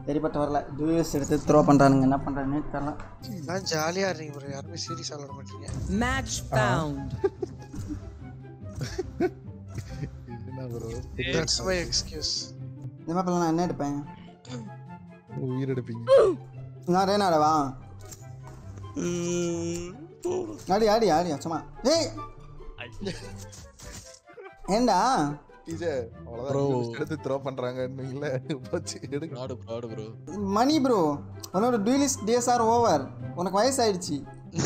சரிப்பட்டு வரல டூஎஸ் எடுத்து த்ரோ பண்ணுறானுங்க என்ன பண்ணுறான்னு தெரியல நான் ஜாலியா இருக்கீங்க ப்ரோ யாருமே சீரியஸ் விளாட மாட்டீங்க Match found. என்ன ப்ரோ தட்ஸ் மை எக்ஸ்கியூஸ் இந்த மாதிரி நான் என்ன எடுப்பேன் உயிர் எடுப்பீங்க நான் ரேனாடவா ஆடி ஆடி ஆடி சும்மா ஏய் ஏண்டா டீச்சர் அவ்வளோதான் எடுத்து த்ரோ பண்றாங்கன்னீங்களே போச்சு எடுங்க ஆடு ப்ரோ ஆடு ப்ரோ மணி ப்ரோ உன்னோட டூலிஸ்ட் டேஸ் ஆர் ஓவர் உனக்கு வயசாயிடுச்சு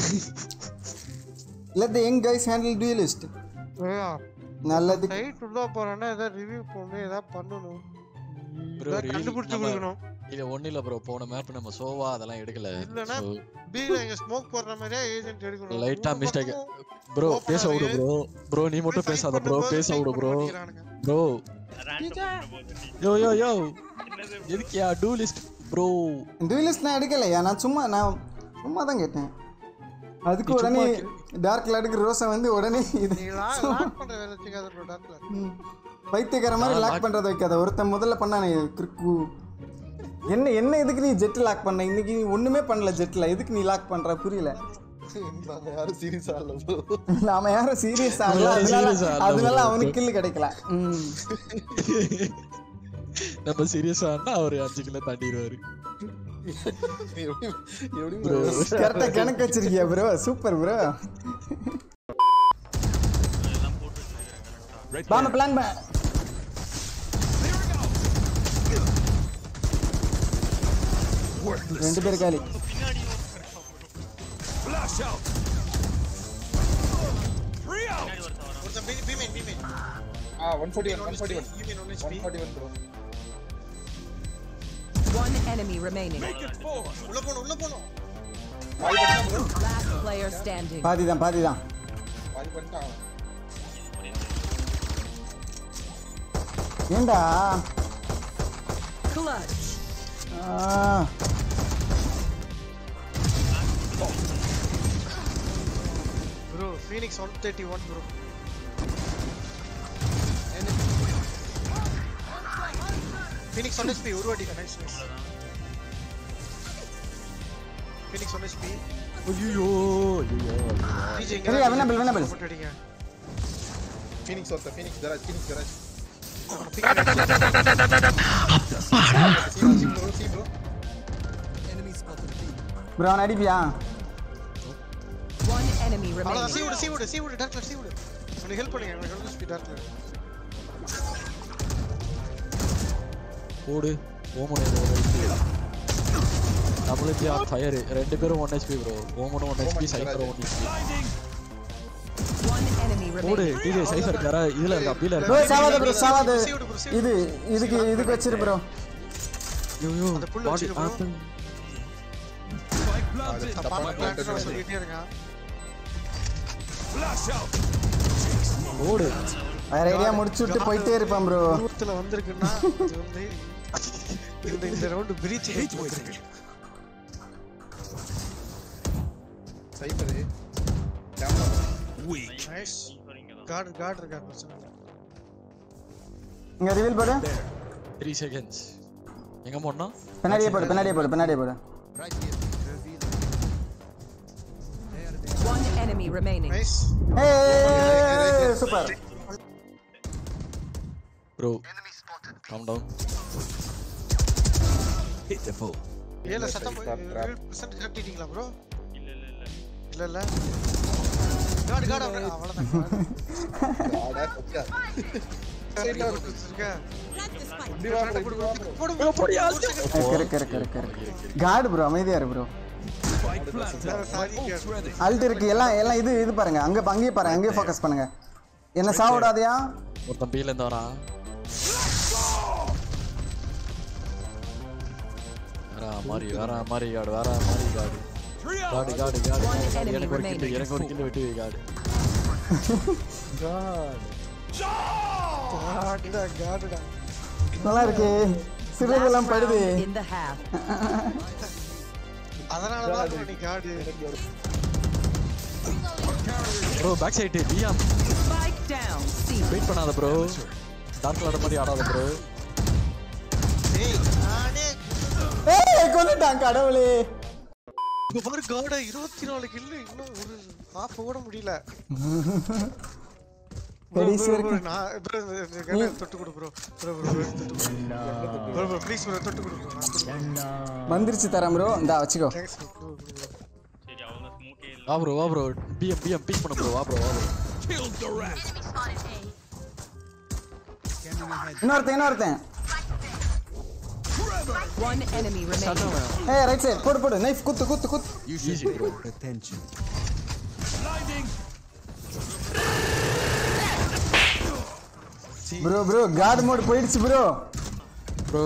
let the young guys handle duelist நல்லது சைட் உள்ள போறேன்னா ஏதாவது ரிவ்யூ போடணும் ஏதாவது பண்ணணும் ப்ரோ ஏதாவது கண்டுபிடிச்சு கொடுக்கணும் இல்ல ஒண்ணு இல்ல ப்ரோ போன மேப் நம்ம சோவா அதெல்லாம் எடுக்கல இல்லனா பீல இங்க ஸ்மோக் போடுற மாதிரியே ஏஜென்ட் எடுக்கணும் லைட்டா மூணு மிஸ்டேக் பக்கமும் ப்ரோ open பேச விடு ஆகுது. ப்ரோ ப்ரோ நீ மட்டும் fight பேசாத ப்ரோ பண்ணும்போது பேச fight விடு பண்ண ப்ரோ மாட்டேங்கிறானுங்க. ப்ரோ யோ யோ யோ எதுக்கியா டூ லிஸ்ட் ப்ரோ டூலிஸ்ட் நான் எடுக்கலையா நான் சும்மா நான் சும்மா தான் கேட்டேன் அதுக்கு நீ உடனே சும்மா டார்க் லாடுக்கு ரோசை வந்து உடனே இது நீ லா- லாக் பண்ற வேலை வச்சுக்காத ப்ரோ டாக்ல ம். பைத்தியக்கார மாதிரி நான் லாக் lock- பண்றத வைக்காத ஒருத்தன் முதல்ல பண்ணானே கிறுக்கு என்ன என்ன எதுக்கு நீ ஜெட் லாக் பண்ண இன்னைக்கு நீ ஒண்ணுமே பண்ணல ஜெட்ல எதுக்கு நீ லாக் பண்ற புரியல நாங்க யாரும் சீரியஸா இல்ல ப்ரோ நாம யாரும் சீரியஸ் ஆகல யாரும் அதனால serious ஆகல அதனால bro. அவனுக்கு கில்லு கிடைக்கல ம். நம்ம சீரியஸா ஆனா அவர் அஞ்சு கிலோ தாண்டிடுவாரு எப்படி எப்படி ப்ரோ கரெக்டா கணக்கு வச்சிருக்கியா ப்ரோ சூப்பர் ப்ரோ வாங்க பிளான் பண்ண ரெண்டு பேர் காலி ஒருத்தன் பீ பீமேன் பீமேன் ஆ 141 141 பீமேன் one HP 141 bro One enemy remaining. உள்ள போணும் உள்ள போணும் Last player standing. பாதி தான் பாதி தான் பாதி பண்ணிட்டான் ஏண்டா Clutch. ஆ, bro Phoenix 131 bro Phoenix 1 HP ஒரு வாட்டி நைஸ் நைஸ் ஃபீனிக்ஸ் 1 ஹெச்பி ஐயோ ஐயோ டிஜே சரி, winnable, winnable. போட்டு அடிங்க ஃபீனிக்ஸ் ஒருத்த Phoenix garage Phoenix garage C bro C bro bro அவன் அடிப்பியா One enemy அவ்வளவுதான் சி remaining. விடு சி விடு சி விடு டார்க்ல சி விடு எனக்கு ஹெல்ப் பண்ணுங்க எனக்கு 1 ஹெச்பி டார்க்ல போடு Omen double HP off fire ரெண்டு பேரும் ஒன் ஹெச்பி ப்ரோ ஓமனும் one HP Cypher one HP One enemy போடு remaining. டிஜே சைஃபர் யாரா இதுல இருக்கா பீல ப்ரோ இருக்கா சாவாத ப்ரோ சாவாத சி விடு ப்ரோ சி இது இதுக்கு இதுக்கு வச்சிரு ப்ரோ யோ யோ அந்த புல்லு பாடி வச்சிரு bro. ஆப்பிள் தப்பான பிளான் சொல்லிட்டே இருக்கான் போடு வேற ஐடியா முடிச்சு விட்டு போயிட்டே இருப்பான் ப்ரோ தூரத்துல வந்திருக்குன்னா இது வந்து இந்த இந்த ரவுண்ட் பிரீச் போயிருக்கு Cypher camera nice guard guard இருக்கா பிரச்சனை இல்ல. இங்க ரிவீல் போடு த்ரீ செகண்ட்ஸ் எங்க போனா பின்னாடியே போடு பின்னாடியே போடு பின்னாடியே போடு One enemy remaining. நைஸ் ஏய் super bro calm down hit the ஃபோல் ஏல சத்தம் பெர்சன்ட் காட்டிட்டீங்களா ப்ரோ இல்ல இல்ல இல்ல இல்ல கார்டு கார்டு அவ்வளவுதான் ஆடா கொக்கா இப்படி வா bro, இப்படி வா bro. போடு ப்ரோ போடியா கரு கரு கரு கரு காடு ப்ரோ அமைதியா இரு ப்ரோ அல்ட் இருக்கு எல்லாம் எல்லாம் இது இது பாருங்க அங்க அங்கேயே பாருங்க அங்கேயே ஃபோக்கஸ் பண்ணுங்க என்ன சாவிடாதயா ஒருத்தன் பீல இருந்து வரான் வேற மாதிரி வேற மாதிரி காடு வேற மாதிரி காடு காடு காடு காடு One enemy எனக்கு ஒரு கில்லு remaining. எனக்கு ஒரு கில்லு வெட்டி வை, காடு கார்டுடா கார்டுடா நல்லா இருக்கு சிறுதெல்லாம் Last படுது round in the half. அதனால தான் bro நீ கார்டு ப்ரோ பேக் சைடு பிஎம் Spike down. C. வெயிட் பண்ணாத ப்ரோ டார்க் லாட மாதிரி ஆடாத ப்ரோ டேய் நானே கொண்டுட்டான் கடவுளே இங்க பாரு காட இருபத்தி நாலு கில்லு இன்னும் ஒரு half கூட முடியல கடைசி bro, bro, வரைக்கும் நான் bro, இந்த- இந்த gun அ தொட்டு கொடு bro bro bro bro bro please bro தொட்டு கொடு ப்ரோ வந்துருச்சு தரேன் ப்ரோ இந்தா வச்சுக்கோ தேங்க்ஸ் ப்ரோ ப்ரோ வா ப்ரோ வா ப்ரோ பிஎம் பிஎம் பீக் பண்ண ப்ரோ வா ப்ரோ வா ப்ரோ இன்னொருத்தன் இன்னொருத்தன் One enemy remaining. ஏய் ரைட் சைடு போடு போடு நைஃப் குத்து குத்து குத்து easy bro bro bro god mode போயிடுச்சு ப்ரோ ப்ரோ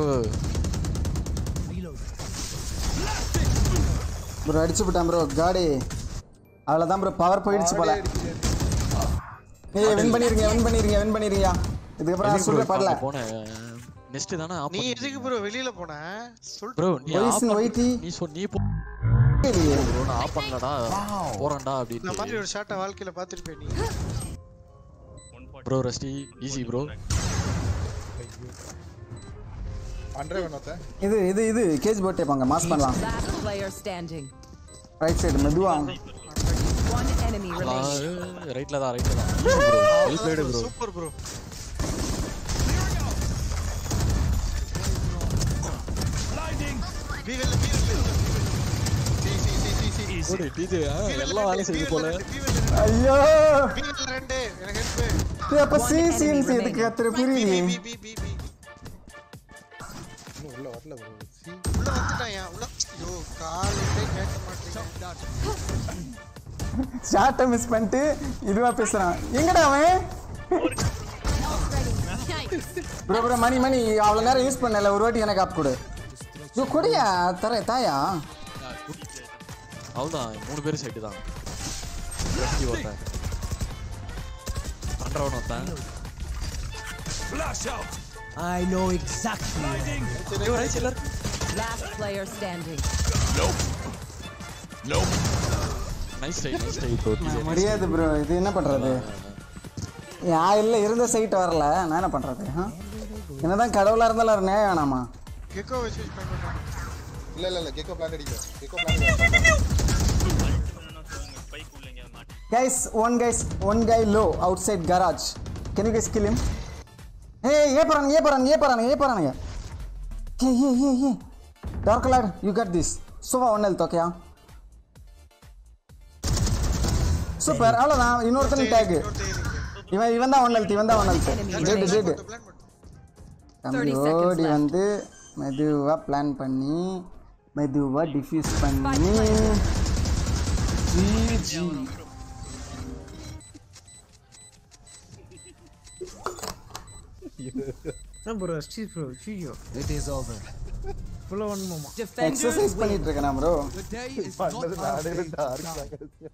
ப்ரோ அடிச்சு விட்டான் ப்ரோ காடி அவ்வளோதான் ப்ரோ பவர் போயிடுச்சு போல ஏய் வின் பண்ணிருங்க வின் பண்ணிருங்க வின் பண்ணிருங்க இதுக்கப்புறம் நான் சொல்ல படல போனேன் நெக்ஸ்ட் தானே நீ எதுக்கு ப்ரோ வெளியில போன சொல் ப்ரோ நீ Voice ஆஃப் in whitey. நீ சொ நீ போ இல்லையே. ப்ரோ நான் ஆஃப் பண்ணலடா போறேன்டா இந்த மாதிரி அப்படின்னு ஒரு ஷாட்டை வாழ்க்கையில பார்த்திருப்பேன் நீ ப்ரோ ரஸ்டி ஈஸி ப்ரோ பண்றே வேணாத்த இது இது இது கேஜ் போட் டேப்பாங்க மாஸ் பண்ணலாம் Last player standing. Right side மெதுவா One enemy remaining. ரைட்ல தான் ரைட்ல தான் easy bro well played bro super bro B வெல்ல பி வெல்ல C C C C C ஓடி டிஜே எல்லாம் வேலை செய்யுது போல ஐயோ பி வெல்ல ரெண்டு எனக்கு ஹெல்ப் ஏய், அப்ப சி சின்ஸ் எதுக்கு கத்துற பி புரியலையே பி பி பி பி இன்னும் உள்ள வரல bro. சி உள்ள வந்துட்டாயா உள்ள ஐயோ காலையிலே கேட்க மாட்டீங்க ஷார்ட்டை மிஸ் பண்ணிட்டு இதுவா பேசுறான் எங்கடா அவன் ப்ரோ ப்ரோ மணி மணி அவ்வளோ நேரம் யூஸ் பண்ணல ஒரு வாட்டி எனக்கு ஆப் கொடு ஐயோ கொடியா தர தாயா அவ்வளோதான் மூணு பேரும் சைடு தான் ரஸ்டி ஒருத்தன் பண்றவன் ஒருத்தன் I know exactly. ஐயோ ரைட் சைடுல Last player standing. Nice try nice try bro DJ முடியாது ப்ரோ இது என்ன பண்றது யா இல்லை இருந்த சைட் வரல நான் என்ன பண்றது ஆ? என்னதான் கடவுளா இருந்தாலும் ஒரு நியாயம் வேணாமா கெக்கோ வச்சு யூஸ் பண்ணிட்டாங்க இல்ல இல்ல இல்ல கெக்கோ பிளான் அடிக்கல Gekko plan guys one guys one guy low outside garage can you guys kill him A A போறானுங்க ஏ போறானுங்க ஏ போறானுங்க ஏ போறானுங்க A A A A dark lord you cut this சுவா one health ஓகேயா super அவ்வளோதான் இன்னொருத்தன் take இவன் இவன் தான் ஒன் ஹெல்த் இவன் தான் one health dead dead plan பண்ணு தம்பி 30 seconds ஓடி left. வந்து மெதுவாக பிளான் பண்ணி மெதுவாக டிஃப்யூஸ் பண்ணி ஜி No, bro, she's bro, she It is over. Full on mama. Defenders exercise win. பண்ணிட்டு இருக்கேன் ப்ரோ The day is பண்ணது நானே டார்க்